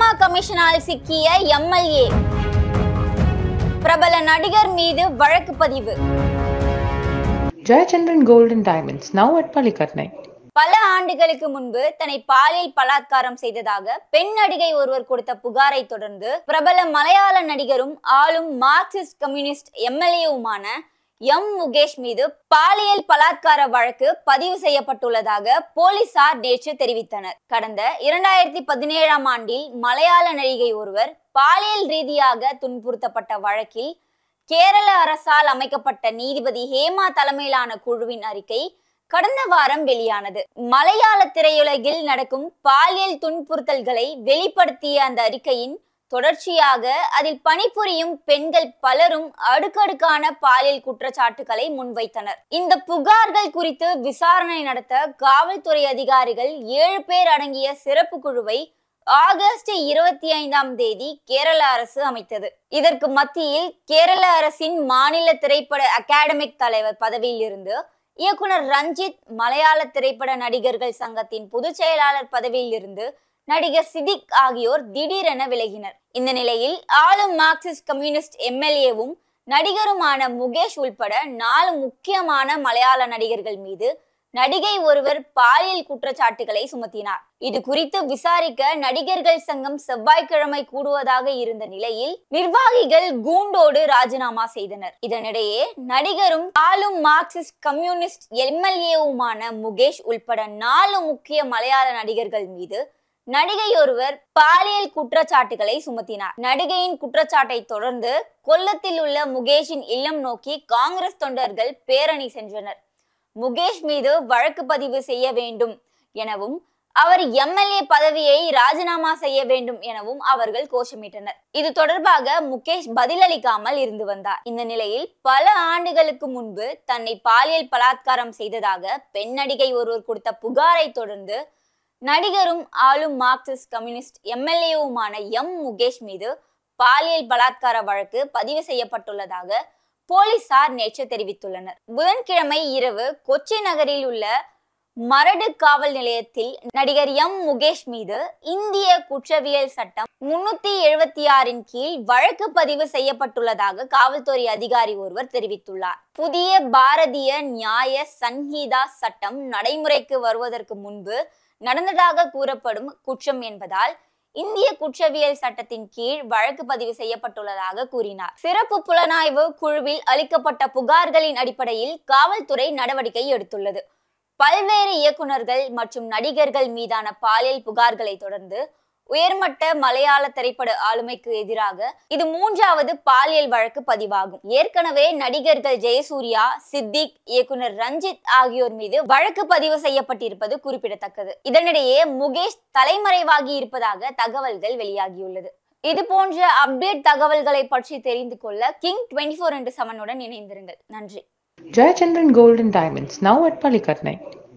ஹேமா கமிஷனால் சிக்கிய எம்எல்ஏ பிரபல நடிகர் மீது வழக்கு பதிவு Jayachandran Gold and Diamonds, now at Palikatnai. பல ஆண்டுகளுக்கு முன்பு தன்னை பாலியல் பலாத்காரம் செய்ததாக பெண் நடிகை ஒருவர் கொடுத்த புகாரை தொடர்ந்து பிரபல மலையாள நடிகரும் ஆளும் மார்க்சிஸ்ட் கம்யூனிஸ்ட் எம்எல்ஏவுமான எம் முகேஷ் மீது பாலியல் பலாத்கார வழக்கு பதிவு செய்யப்பட்டுள்ளதாக போலீசார் நேற்று தெரிவித்தனர் கடந்த இரண்டாயிரத்தி பதினேழாம் ஆண்டில் மலையாள நடிகை ஒருவர் பாலியல் ரீதியாக துன்புறுத்தப்பட்ட வழக்கில் கேரள அரசால் அமைக்கப்பட்ட நீதிபதி ஹேமா தலைமையிலான குழுவின் அறிக்கை கடந்த வாரம் வெளியானது மலையாள திரையுலகில் நடக்கும் பாலியல் துன்புறுத்தல்களை வெளிப்படுத்திய அந்த அறிக்கையின் தொடர்ச்சியாக அதில் பணிபுரியும் பெண்கள் பலரும் அடுக்கடுக்கான பாலியல் குற்றச்சாட்டுகளை முன்வைத்தனர் இந்த புகார்கள் குறித்து விசாரணை நடத்த காவல்துறை அதிகாரிகள் ஏழு பேர் அடங்கிய சிறப்பு குழுவை ஆகஸ்ட் இருபத்தி ஐந்தாம் தேதி கேரள அரசு அமைத்தது இதற்கு மத்தியில் கேரள அரசின் மாநில திரைப்பட அகாடமிக் தலைவர் பதவியில் இருந்து இயக்குனர் ரஞ்சித் மலையாள திரைப்பட நடிகர்கள் சங்கத்தின் பொதுச் செயலாளர் பதவியில் இருந்து நடிகர் சிதிக் ஆகியோர் திடீரென விலகினர் இந்த நிலையில் ஆளும் மார்க்சிஸ்ட் கம்யூனிஸ்ட் எம்எல்ஏவும் நடிகருமான முகேஷ் உள்பட நாலு முக்கியமான மலையாள நடிகர்கள் மீது நடிகை ஒருவர் பாலியல் குற்றச்சாட்டுகளை சுமத்தினார் இது குறித்து விசாரிக்க நடிகர்கள் சங்கம் செவ்வாய்க்கிழமை கூடுவதாக இருந்த நிலையில் நிர்வாகிகள் கூண்டோடு ராஜினாமா செய்தனர் இதனிடையே நடிகரும் ஆளும் மார்க்சிஸ்ட் கம்யூனிஸ்ட் எம்எல்ஏவுமான முகேஷ் உள்பட நாலு முக்கிய மலையாள நடிகர்கள் மீது நடிகை ஒருவர் பாலியல் குற்றச்சாட்டுகளை சுமத்தினார் நடிகையின் குற்றச்சாட்டை தொடர்ந்து கொல்லத்தில் உள்ள முகேஷின் இல்லம் நோக்கி காங்கிரஸ் தொண்டர்கள் பேரணி சென்றனர் முகேஷ் மீது வழக்கு பதிவு செய்ய வேண்டும் எனவும் அவர் எம்எல்ஏ பதவியை ராஜினாமா செய்ய வேண்டும் எனவும் அவர்கள் கோஷமிட்டனர் இது தொடர்பாக முகேஷ் பதிலளிக்காமல் இருந்து வந்தார் இந்த நிலையில் பல ஆண்டுகளுக்கு முன்பு தன்னை பாலியல் பலாத்காரம் செய்ததாக பெண் நடிகை ஒருவர் கொடுத்த புகாரை தொடர்ந்து நடிகரும் ஆளும் மார்க்சிஸ்ட் கம்யூனிஸ்ட் எம்எல்ஏவுமான எம் முகேஷ் மீது பாலியல் பலாத்கார வழக்கு பதிவு செய்யப்பட்டுள்ளதாக போலீசார் நேற்று தெரிவித்துள்ளனர் புதன்கிழமை இரவு கொச்சி நகரில் உள்ள மரடு காவல் நிலையத்தில் நடிகர் எம் முகேஷ் மீது இந்திய குற்றவியல் சட்டம் முன்னூத்தி எழுபத்தி ஆறின் கீழ் வழக்கு பதிவு செய்யப்பட்டுள்ளதாக காவல்துறை அதிகாரி ஒருவர் தெரிவித்துள்ளார் புதிய பாரதிய நியாய சன்ஹீதா சட்டம் நடைமுறைக்கு வருவதற்கு முன்பு நடந்ததாக கூறப்படும் குற்றம் என்பதால் இந்திய குற்றவியல் சட்டத்தின் கீழ் வழக்கு பதிவு செய்யப்பட்டுள்ளதாக கூறினார் சிறப்பு புலனாய்வு குழுவில் அளிக்கப்பட்ட புகார்களின் அடிப்படையில் காவல்துறை நடவடிக்கை எடுத்துள்ளது பல்வேறு இயக்குனர்கள் மற்றும் நடிகர்கள் மீதான பாலியல் புகார்களை தொடர்ந்து உயர்மட்ட மலையாள திரைப்பட ஆளுமைக்கு எதிராக இது மூன்றாவது பாலியல் வழக்கு பதிவாகும் ஏற்கனவே நடிகர்கள் ஜெயசூர்யா சித்திக் இயக்குனர் ரஞ்சித் ஆகியோர் மீது வழக்கு பதிவு செய்யப்பட்டிருப்பது குறிப்பிடத்தக்கது இதனிடையே முகேஷ் தலைமறைவாகி இருப்பதாக தகவல்கள் வெளியாகியுள்ளது இது போன்ற அப்டேட் தகவல்களை பற்றி தெரிந்து கொள்ள கிங் டுவெண்ட்டி ஃபோர் இன்டு செவனுடன் இணைந்திருங்கள் நன்றி Jayachandran Gold and Diamonds, now at Palikatnai.